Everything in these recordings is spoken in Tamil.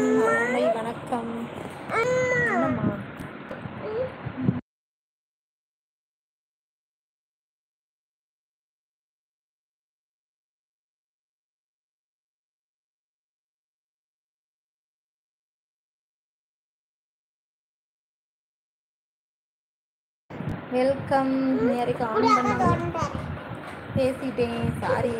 ஹாய் வணக்கம் என்னம்மா வெல்கம் நேருக்கு ஆன் பண்ண பேசிட்டேன் sorry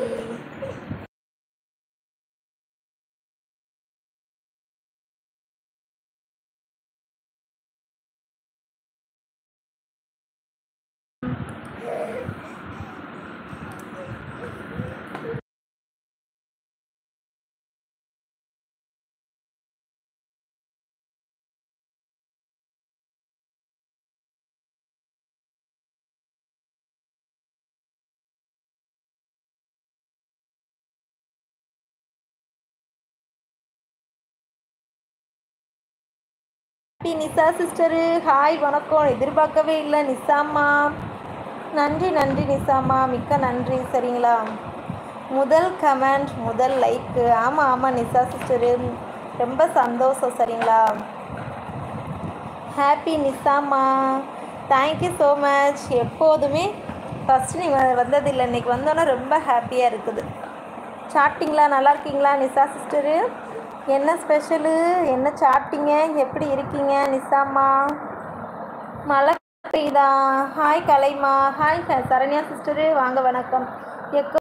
happy Nisha sister hi வணக்கம் எதிர்பார்க்கவே இல்லை நிசாம்மா நன்றி நன்றி நிசாம்மா மிக்க நன்றி சரிங்களா முதல் கமெண்ட் முதல் லைக்கு ஆமாம் ஆமாம் நிசா சிஸ்டரு ரொம்ப சந்தோஷம் சரிங்களா ஹாப்பி நிசாம்மா தேங்க்யூ ஸோ மச் எப்போதுமே ஃபஸ்ட்டு நீங்கள் வந்ததில்லை இன்றைக்கி வந்தோன்னே ரொம்ப ஹாப்பியாக இருக்குது சாப்பிட்டீங்களா நல்லா இருக்கீங்களா நிசா சிஸ்டரு என்ன ஸ்பெஷலு என்ன சாப்பிட்டீங்க எப்படி இருக்கீங்க நிசாம்மா மழை பெய்யுதா ஹாய் கலைமா ஹாய் சரண்யா சிஸ்டரு வாங்க வணக்கம் எக்கோ